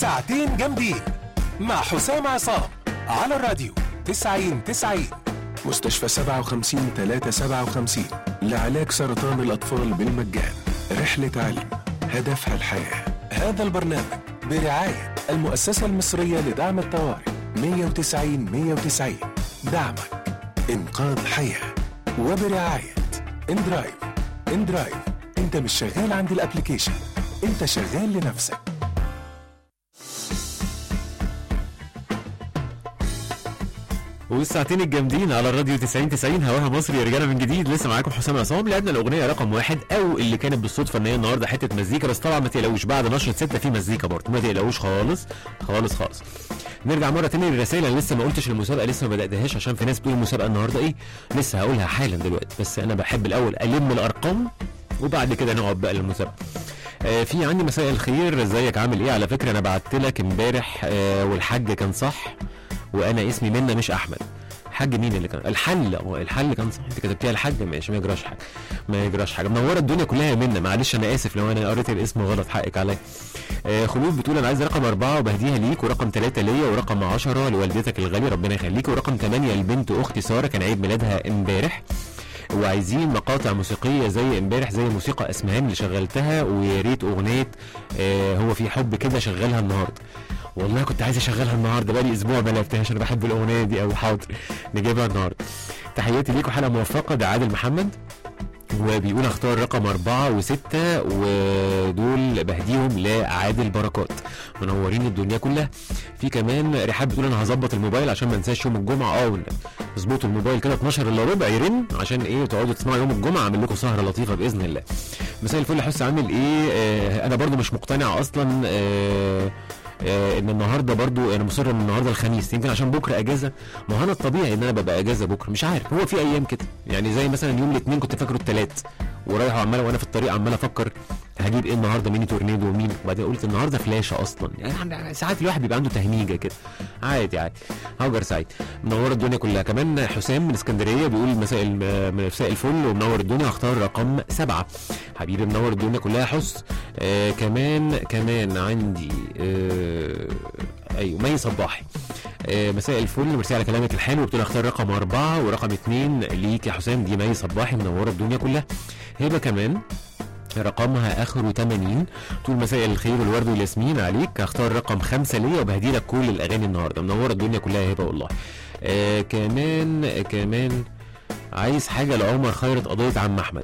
ساعتين جامدين مع حسام عصام على الراديو 90 90 مستشفى 57 357 لعلاج سرطان الأطفال بالمجان رحلة علم هدفها الحياة هذا البرنامج برعاية المؤسسة المصرية لدعم الطوارئ 190 190 دعمك إنقاذ حياة وبرعاية اندرايف اندرايف انت مش شغال عند الابليكيشن انت شغال لنفسك والساعتين الجامدين على الراديو 90 90 هواها مصري يا رجاله من جديد لسه معاكم حسام عصام لعبنا الاغنيه رقم واحد او اللي كانت بالصدفه ان هي النهارده حته مزيكا بس طبعا ما تقلقوش بعد نشره سته في مزيكا برضه ما تقلقوش خالص خالص خالص نرجع مره تانية للرسائل انا لسه ما قلتش المسابقه لسه ما بداتهاش عشان في ناس بتقول المسابقه النهارده ايه لسه هقولها حالا دلوقتي بس انا بحب الاول الم الارقام وبعد كده نقعد بقى للمسابقه آه، في عندي مساء الخير ازيك عامل ايه على فكره انا بعت لك امبارح آه، والحاج كان صح وانا اسمي منى مش احمد الحاج مين اللي كان الحل اه الحل كان صح انت كتبتيها الحاج ماشي ما يجراش حاجه ما يجراش حاجه منوره الدنيا كلها يا منى معلش انا اسف لو انا قريت الاسم غلط حقك عليا آه خلود بتقول انا عايز رقم أربعة وبهديها ليك ورقم ثلاثة ليا ورقم عشرة لوالدتك الغالية ربنا يخليك ورقم ثمانية لبنت أختي سارة كان عيد ميلادها امبارح وعايزين مقاطع موسيقيه زي امبارح زي موسيقى اسمهان اللي شغلتها ويا ريت اغنيه آه هو في حب كده شغلها النهارده والله كنت عايز اشغلها النهارده بقالي اسبوع ما لعبتهاش انا بحب الاغنيه دي او حاضر نجيبها النهارده تحياتي ليكم حلقه موفقه ده عادل محمد وبيقول اختار رقم أربعة وستة ودول بهديهم لعادل بركات منورين الدنيا كلها في كمان رحاب بتقول انا هظبط الموبايل عشان ما انساش يوم الجمعه اه والنبي. اظبطوا الموبايل كده 12 الا ربع يرن عشان ايه تقعدوا تسمعوا يوم الجمعه اعمل لكم سهره لطيفه باذن الله مساء الفل يا حس عامل ايه آه انا برضو مش مقتنع اصلا آه آه ان النهارده برضو انا مصر ان النهارده الخميس يمكن عشان بكره اجازه ما هو انا الطبيعي ان انا ببقى اجازه بكره مش عارف هو في ايام كده يعني زي مثلا يوم الاثنين كنت فاكره الثلاث ورايح وعمال وانا في الطريق عمال افكر هجيب ايه النهارده ميني تورنيدو ومين وبعدين قلت النهارده فلاشه اصلا يعني ساعات الواحد بيبقى عنده تهنيجه كده عادي عادي هاجر سعيد منور الدنيا كلها كمان حسام من اسكندريه بيقول مساء الم- مساء الفل ومنور الدنيا هختار رقم سبعه حبيبي منور الدنيا كلها حس آه كمان كمان عندي آه ايوه مي صباحي آه مساء الفل ميرسي على كلامك الحلو بتقول اختار رقم أربعة ورقم اتنين ليك يا حسام دي مي صباحي منورة الدنيا كلها هبة كمان رقمها اخره 80 طول مساء الخير والورد والياسمين عليك هختار رقم خمسة ليا وبهدي لك كل الاغاني النهارده منوره الدنيا كلها يا هبه والله آه كمان كمان عايز حاجه لعمر خيرت قضيه عم احمد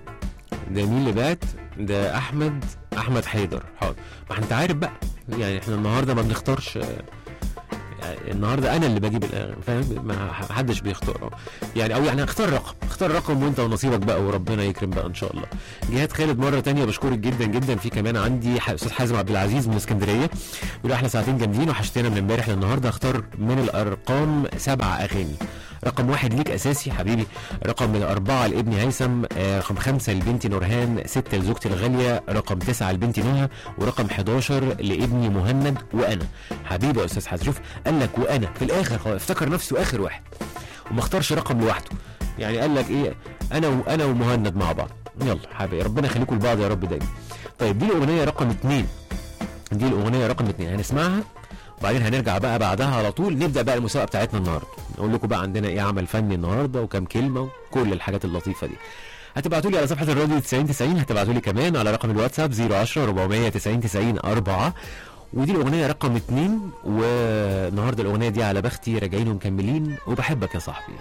ده مين اللي بعت ده احمد احمد حيدر حاضر ما انت عارف بقى يعني احنا النهارده ما بنختارش آه، يعني النهارده انا اللي بجيب الاغاني فاهم ما حدش بيختار يعني او يعني اختار رقم اختار رقم وانت ونصيبك بقى وربنا يكرم بقى ان شاء الله جهاد خالد مره تانية بشكرك جدا جدا في كمان عندي ح- استاذ حازم عبد العزيز من اسكندريه بيقول احلى ساعتين جامدين وحشتنا من امبارح للنهارده اختار من الارقام سبع اغاني رقم واحد ليك اساسي حبيبي رقم من اربعه لابني هيثم آه، رقم خمسه لبنتي نورهان سته لزوجتي الغاليه رقم تسعه لبنتي نهى ورقم 11 لابني مهند وانا حبيبي يا استاذ حازم شوف قال لك وانا في الاخر خلاص افتكر نفسه اخر واحد وما اختارش رقم لوحده يعني قال لك ايه انا وانا ومهند مع بعض يلا حبيبي ربنا يخليكم لبعض يا رب دايما طيب دي الاغنيه رقم اتنين دي الاغنيه رقم اتنين هنسمعها وبعدين هنرجع بقى بعدها على طول نبدا بقى المسابقه بتاعتنا النهارده نقول لكم بقى عندنا ايه عمل فني النهارده وكم كلمه وكل الحاجات اللطيفه دي هتبعتوا لي على صفحه الراديو 90 90 هتبعتوا لي كمان على رقم الواتساب 010 490 90 4 ودي الاغنيه رقم اتنين والنهارده الاغنيه دي على بختي راجعين ومكملين وبحبك يا صاحبي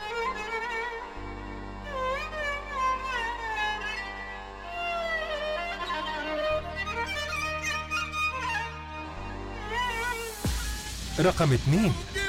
رقم اتنين